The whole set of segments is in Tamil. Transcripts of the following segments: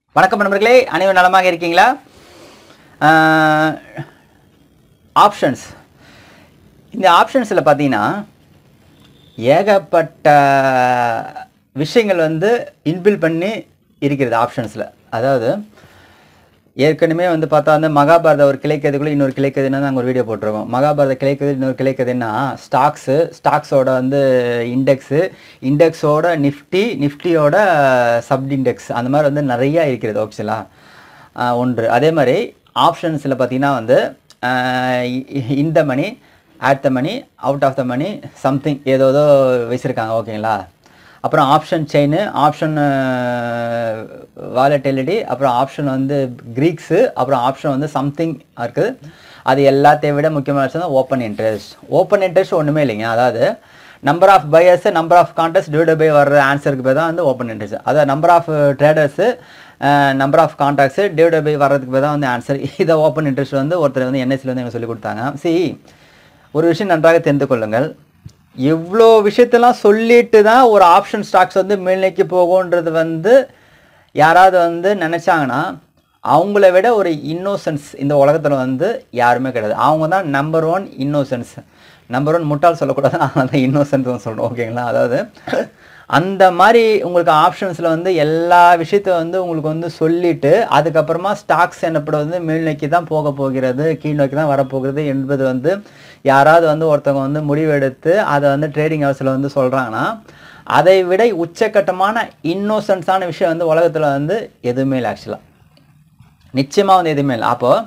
வணக்கம் நண்பர்களே அனைவரும் நலமாக இருக்கீங்களா ஆப்ஷன்ஸ் இந்த ஆப்ஷன்ஸில் பார்த்தீங்கன்னா ஏகப்பட்ட விஷயங்கள் வந்து இன்பில் பண்ணி இருக்கிறது ஆப்ஷன்ஸில் அதாவது ஏற்கனவே வந்து பார்த்தா வந்து மகாபாரத ஒரு கிளைக்கதைக்குள்ள இன்னொரு கிளைக்கதைன்னு நாங்கள் ஒரு வீடியோ போட்டிருக்கோம் மகாபாரத கிளைக்கதை இன்னொரு கிளைக்கதைன்னா ஸ்டாக்ஸு ஸ்டாக்ஸோட வந்து இண்டெக்ஸு இண்டெக்ஸோட நிஃப்டி நிஃப்டியோட சப் இண்டெக்ஸ் அந்த மாதிரி வந்து நிறையா இருக்கிறது ஓகேங்களா ஒன்று அதே மாதிரி ஆப்ஷன்ஸில் பார்த்தீங்கன்னா வந்து ஆஹ் இ- இந்த money at the money out of the money something ஏதோ ஏதோ வச்சுருக்காங்க ஓகேங்களா அப்புறம் ஆப்ஷன் செயின் ஆப்ஷன் வாலட்டிலிட்டி அப்புறம் ஆப்ஷன் வந்து க்ரீக்ஸு அப்புறம் ஆப்ஷன் வந்து சம்திங் இருக்குது அது எல்லாத்தையும் விட முக்கியமான விஷயம் தான் ஓப்பன் இன்ட்ரெஸ்ட் ஓப்பன் இன்ட்ரெஸ்ட் ஒன்றுமே இல்லைங்க அதாவது number of buyers number of contest divide by வர்ற ஆன்சருக்கு பேர் தான் வந்து ஓப்பன் இன்ட்ரெஸ்ட் அதாவது number of traders number of contacts divide by வர்றதுக்கு பேர் தான் வந்து ஆன்சர் இதை ஓப்பன் இன்ட்ரெஸ்ட் வந்து ஒருத்தர் வந்து என்எஸ்சியில் வந்து எனக்கு சொல்லி கொடுத்தாங்க சி ஒரு விஷயம் நன்றாக தெரிந்து கொள்ளுங்கள் எவ்வளோ விஷயத்தெல்லாம் சொல்லிட்டு தான் ஒரு ஆப்ஷன் ஸ்டாக்ஸ் வந்து மேல்நோக்கி போகும்ன்றது வந்து யாராவது வந்து நினச்சாங்கன்னா அவங்கள விட ஒரு இன்னோசன்ஸ் இந்த உலகத்தில் வந்து யாருமே கிடையாது அவங்க தான் number one innocence number one முட்டாள் சொல்லக்கூடாது நான் வந்து இன்னோசன்ஸ் சொல்கிறோம் ஓகேங்களா அதாவது அந்த மாதிரி உங்களுக்கு ஆப்ஷன்ஸில் வந்து எல்லா விஷயத்த வந்து உங்களுக்கு வந்து சொல்லிட்டு அதுக்கப்புறமா ஸ்டாக்ஸ் எனப்படும் வந்து மேல் நோக்கி தான் போக போகிறது கீழ் நோக்கி தான் வரப்போகிறது என்பது வந்து யாராவது வந்து ஒருத்தவங்க வந்து முடிவெடுத்து அதை வந்து ட்ரேடிங் ஹவுஸில் வந்து சொல்கிறாங்கன்னா அதை விட உச்சக்கட்டமான இன்னோசன்ஸான விஷயம் வந்து உலகத்தில் வந்து எதுவுமே இல்லை ஆக்சுவலாக நிச்சயமாக வந்து எதுவுமே இல்லை அப்போது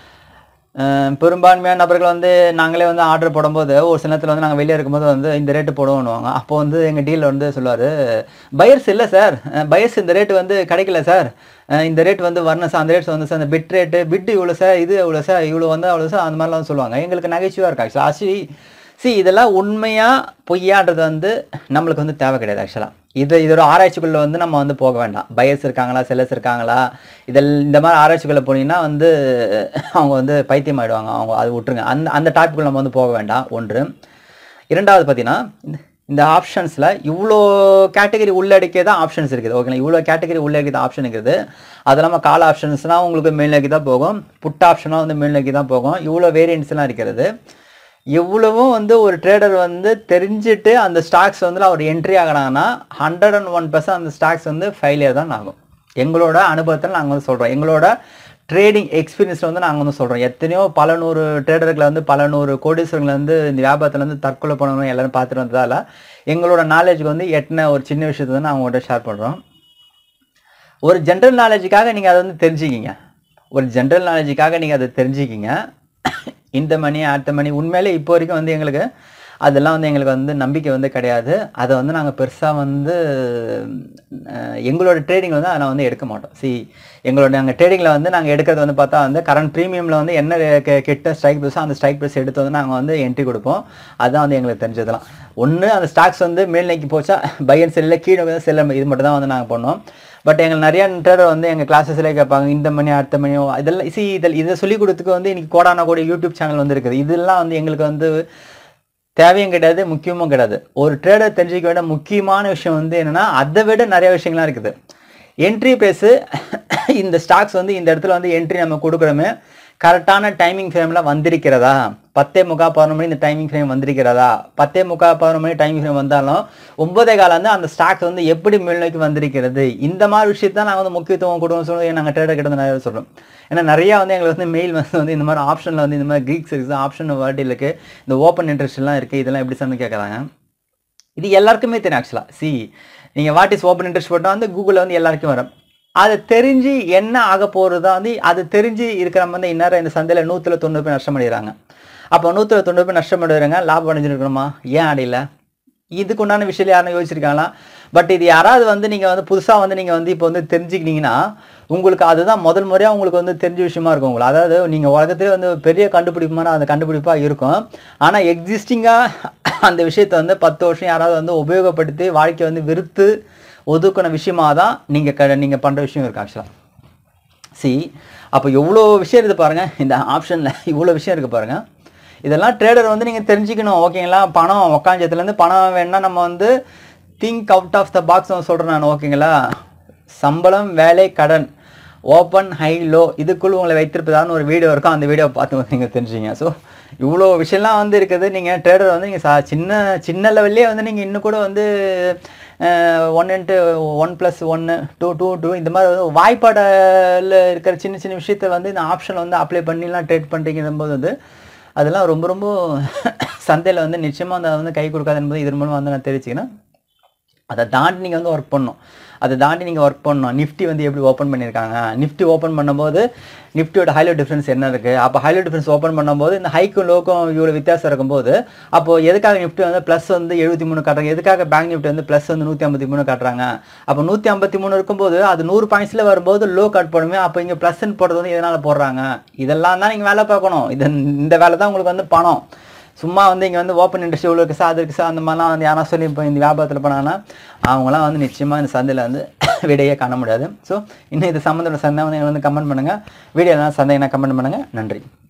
அஹ் பெரும்பான்மையான நபர்கள் வந்து நாங்களே வந்து ஆர்டர் போடும்போது ஒரு சில நேரத்தில் வந்து நாங்கள் வெளியே இருக்கும்போது வந்து இந்த ரேட்டு போடுவோம்னுவாங்க அப்போ வந்து எங்கள் டீலர் வந்து சொல்லுவார் பையர்ஸ் இல்லை சார் பையர்ஸ் இந்த ரேட்டு வந்து கிடைக்கல சார் அஹ் இந்த ரேட் வந்து வரணும் சார் அந்த ரேட்ஸ் வந்து சார் அந்த பிட் ரேட்டு பிட் இவ்வளோ சார் இது இவ்வளோ சார் இவ்வளோ வந்து அவ்வளோ சார் அந்த மாதிரிலாம் சொல்லுவாங்க எங்களுக்கு நகைச்சுவாக இருக்கு ஆக்சுவலாக ஆக்சுவலி சி இதெல்லாம் உண்மையாக பொய்யான்றது வந்து நம்மளுக்கு வந்து தேவை கிடையாது ஆக்சுவலாக இது இதோட ஆராய்ச்சிக்குள்ளே வந்து நம்ம வந்து போக வேண்டாம் பயஸ் இருக்காங்களா செல்லஸ் இருக்காங்களா இதெல் இந்த மாதிரி ஆராய்ச்சிக்குள்ளே போனீங்கன்னா வந்து அவங்க வந்து பைத்தியம் ஆயிடுவாங்க அவங்க அது விட்டுருங்க அந்த அந்த டாப்பிக்குள்ள நம்ம வந்து போக வேண்டாம் ஒன்று இரண்டாவது பார்த்தீங்கன்னா இந்த- இந்த ஆப்ஷன்ஸில் இவ்வளோ கேட்டகரி உள்ளடக்கிய தான் ஆப்ஷன்ஸ் இருக்குது ஓகேங்களா இவ்வளோ கேட்டகரி உள்ளடக்கிய தான் ஆப்ஷன் இருக்குது அது இல்லாமல் கால் ஆப்ஷன்ஸ்னால் உங்களுக்கு மேல் நோக்கி தான் போகும் புட் ஆப்ஷனாக வந்து மேல் நோக்கி தான் போகும் இவ்வளோ வேரியன்ட்ஸ்லாம் இருக்கிறது எவ்வளவும் வந்து ஒரு ட்ரேடர் வந்து தெரிஞ்சுட்டு அந்த ஸ்டாக்ஸ் வந்து அவர் என்ட்ரி ஆகினாங்கன்னா ஹண்ட்ரட் அண்ட் ஒன் பர்சன்ட் அந்த ஸ்டாக்ஸ் வந்து ஃபெயிலியர் தான் ஆகும் எங்களோட அனுபவத்தில் நாங்கள் வந்து சொல்கிறோம் எங்களோட ட்ரேடிங் எக்ஸ்பீரியன்ஸில் வந்து நாங்கள் வந்து சொல்கிறோம் எத்தனையோ பல நூறு ட்ரேடர்களை வந்து பல நூறு கோடீஸ்வரங்களை வந்து இந்த வியாபாரத்தில் வந்து தற்கொலை பண்ணணும் எல்லாரும் பார்த்துட்டு வந்ததால் எங்களோட நாலேஜுக்கு வந்து எட்டின ஒரு சின்ன விஷயத்தை வந்து நான் உங்கள்கிட்ட ஷேர் பண்ணுறோம் ஒரு ஜென்ரல் நாலேஜுக்காக நீங்கள் அதை வந்து தெரிஞ்சுக்கிங்க ஒரு ஜென்ரல் நாலேஜுக்காக நீங்கள் அதை தெரிஞ்சுக்கிங்க இந்த மணி அடுத்த மணி உண்மையிலே இப்போ வரைக்கும் வந்து எங்களுக்கு அதெல்லாம் வந்து எங்களுக்கு வந்து நம்பிக்கை வந்து கிடையாது அதை வந்து நாங்கள் பெருசாக வந்து அஹ், எங்களோட ட்ரேடிங் வந்து அதை வந்து எடுக்க மாட்டோம் சி எங்களோட நாங்கள் ட்ரேடிங்கில் வந்து நாங்கள் எடுக்கிறது வந்து பார்த்தா வந்து கரண்ட் ப்ரீமியமில் வந்து என்ன கெ- கெட்ட ஸ்ட்ரைக் ப்ரைஸோ அந்த ஸ்ட்ரைக் ப்ரைஸ் எடுத்து வந்து நாங்கள் வந்து என்ட்ரி கொடுப்போம் அதுதான் வந்து எங்களுக்கு தெரிஞ்சதெல்லாம் ஒன்று அந்த ஸ்டாக்ஸ் வந்து மேல் நோக்கி போச்சா பை அண்ட் செல்லில் கீழே செல்ல இது மட்டும் தான் வந்து நாங்கள் பண்ணோம் பட் எங்கள் நிறைய ட்ரேடர் வந்து எங்கள் கிளாஸஸ்லேயே கேட்பாங்க இந்த மணி அடுத்த மணியோ இதெல்லாம் சி இதில் இதை சொல்லிக் கொடுத்துக்கு வந்து இன்னைக்கு கோடான கோடி யூடியூப் சேனல் வந்து இருக்குது இதெல்லாம் வந்து எங்களுக்கு வந்து தேவையும் கிடையாது முக்கியமும் கிடையாது ஒரு ட்ரேடர் தெரிஞ்சுக்க வேண்டிய முக்கியமான விஷயம் வந்து என்னன்னா அதை விட நிறைய விஷயங்கள்லாம் இருக்குது என்ட்ரி பேஸு இந்த ஸ்டாக்ஸ் வந்து இந்த இடத்துல வந்து என்ட்ரி நம்ம கொடுக்குறோமே கரெக்டான டைமிங் ஃப்ரேமில் வந்திருக்கிறதா பத்தே முக்கா பதினொரு மணி இந்த டைமிங் ஃப்ரேம் வந்திருக்கிறதா பத்தே முக்கா பதினொரு மணி டைமிங் ஃப்ரேம் வந்தாலும் ஒன்பதே காலம் வந்து அந்த ஸ்டாக்ஸ் வந்து எப்படி மேல்நோக்கி வந்திருக்கிறது இந்த மாதிரி விஷயத்தை நாங்கள் வந்து முக்கியத்துவம் கொடுக்கணும் சொல்லி நாங்கள் ட்ரேடர் கிட்ட வந்து நிறைய சொல்கிறோம் ஏன்னா நிறையா வந்து எங்களுக்கு வந்து மெயில் வந்து வந்து இந்த மாதிரி ஆப்ஷனில் வந்து இந்த மாதிரி க்ரீக்ஸ் இருக்குது ஆப்ஷன் வேர்டில் இருக்குது இந்த ஓப்பன் இன்ட்ரெஸ்ட்லாம் இருக்குது இதெல்லாம் எப்படி சார்னு கேட்குறாங்க இது எல்லாருக்குமே தெரியும் ஆக்சுவலாக சி நீங்கள் வாட் இஸ் ஓப்பன் இன்ட்ரெஸ்ட் போட்டால் வந்து கூகுளில் வந்து எல்லாருக்கும் வரும் அதை தெரிஞ்சு என்ன ஆக போகிறதா வந்து அது தெரிஞ்சு இருக்கிறவங்க வந்து இந்நேரம் இந்த சந்தையில் நூற்றில் தொண்ணூறு பேர் நஷ்டம் அடைகிறாங்க அப்போ நூற்றில் தொண்ணூறு பேர் நஷ்டம் அடைகிறாங்க லாபம் அடைஞ்சிருக்கணுமா ஏன் அடையல இதுக்கு உண்டான விஷயம் யாரும் யோசிச்சிருக்காங்களா பட் இது யாராவது வந்து நீங்கள் வந்து புதுசாக வந்து நீங்கள் வந்து இப்போ வந்து தெரிஞ்சுக்கினீங்கன்னா உங்களுக்கு அதுதான் முதல் முறையாக உங்களுக்கு வந்து தெரிஞ்ச விஷயமா இருக்கும் உங்களுக்கு அதாவது நீங்கள் உலகத்திலே வந்து பெரிய கண்டுபிடிப்புமான அந்த கண்டுபிடிப்பாக இருக்கும் ஆனால் எக்ஸிஸ்டிங்காக அந்த விஷயத்தை வந்து பத்து வருஷம் யாராவது வந்து உபயோகப்படுத்தி வாழ்க்கையை வந்து வெறுத்து ஒதுக்கின விஷயமா தான் நீங்கள் க நீங்கள் பண்ணுற விஷயம் இருக்கு ஆக்சுவலாக சி அப்போ எவ்வளோ விஷயம் இருக்குது பாருங்கள் இந்த ஆப்ஷனில் இவ்வளோ விஷயம் இருக்குது பாருங்கள் இதெல்லாம் ட்ரேடர் வந்து நீங்கள் தெரிஞ்சுக்கணும் ஓகேங்களா பணம் உக்காஞ்சத்துலேருந்து பணம் வேணும்னா நம்ம வந்து think out of the box சொல்கிறேன் நான் ஓகேங்களா சம்பளம் வேலை கடன் ஓப்பன் ஹை லோ இதுக்குள்ள உங்களை வைத்திருப்பதான ஒரு வீடியோ இருக்கும் அந்த வீடியோ பார்த்து வந்து நீங்கள் தெரிஞ்சுங்க ஸோ இவ்வளோ விஷயம்லாம் வந்து இருக்குது நீங்கள் ட்ரேடர் வந்து நீங்கள் சா சின்ன சின்ன லெவல்லே வந்து நீங்கள் இன்னும் கூட வந்து ஒன் இன்ட்டு ஒன் ப்ளஸ் ஒன்று டூ டூ டூ இந்த மாதிரி வந்து வாய்ப்பாடில் இருக்கிற சின்ன சின்ன விஷயத்தை வந்து இந்த ஆப்ஷன் வந்து அப்ளை பண்ணிலாம் ட்ரேட் பண்ணுறீங்கிற போது வந்து அதெல்லாம் ரொம்ப ரொம்ப சந்தையில் வந்து நிச்சயமாக அந்த வந்து கை கொடுக்காது என்பது இதன் மூலமாக வந்து நான் தெரிவிச்சுக்கிறேன் அதை தாண்டி நீங்கள் வந்து ஒர்க் பண்ணணும் அதை தாண்டி நீங்கள் ஒர்க் பண்ணணும் நிஃப்டி வந்து எப்படி ஓப்பன் பண்ணியிருக்காங்க நிஃப்டி ஓப்பன் பண்ணும்போது நிஃப்டியோட ஹைலோ டிஃப்ரென்ஸ் என்ன இருக்குது அப்போ ஹைலோ டிஃப்ரென்ஸ் ஓப்பன் பண்ணும்போது இந்த ஹைக்கும் லோக்கும் இவ்வளோ வித்தியாசம் இருக்கும்போது அப்போது எதுக்காக நிஃப்டி வந்து ப்ளஸ் வந்து எழுபத்தி மூணு காட்டுறாங்க எதுக்காக பேங்க் நிஃப்டி வந்து ப்ளஸ் வந்து நூற்றி ஐம்பத்தி மூணு காட்டுறாங்க அப்போ நூற்றி ஐம்பத்தி மூணு இருக்கும்போது அது நூறு பாயிண்ட்ஸில் வரும்போது லோ கட் பண்ணுமே அப்போ இங்கே ப்ளஸ்ன்னு போடுறது வந்து எதனால் போடுறாங்க இதெல்லாம் தான் நீங்கள் வேலை பார்க்கணும் இது இந்த வேலை தான் உங்களுக்கு வந்து பணம் சும்மா வந்து இங்கே வந்து ஓப்பன் இண்டஸ்ட்ரி இவ்வளோ இருக்குது சார் அது இருக்குது சார் அந்த மாதிரிலாம் வந்து யாரா சொல்லி இப்போ இந்த வியாபாரத்தில் பண்ணாங்கன்னா அவங்களாம் வந்து நிச்சயமாக இந்த சந்தையில் வந்து விடையே காண முடியாது ஸோ இன்னும் இது சம்மந்தோட சந்தை வந்து எனக்கு வந்து கமெண்ட் பண்ணுங்கள் வீடியோலாம் சந்தைனா கமெண்ட் பண்ணுங்கள் நன்றி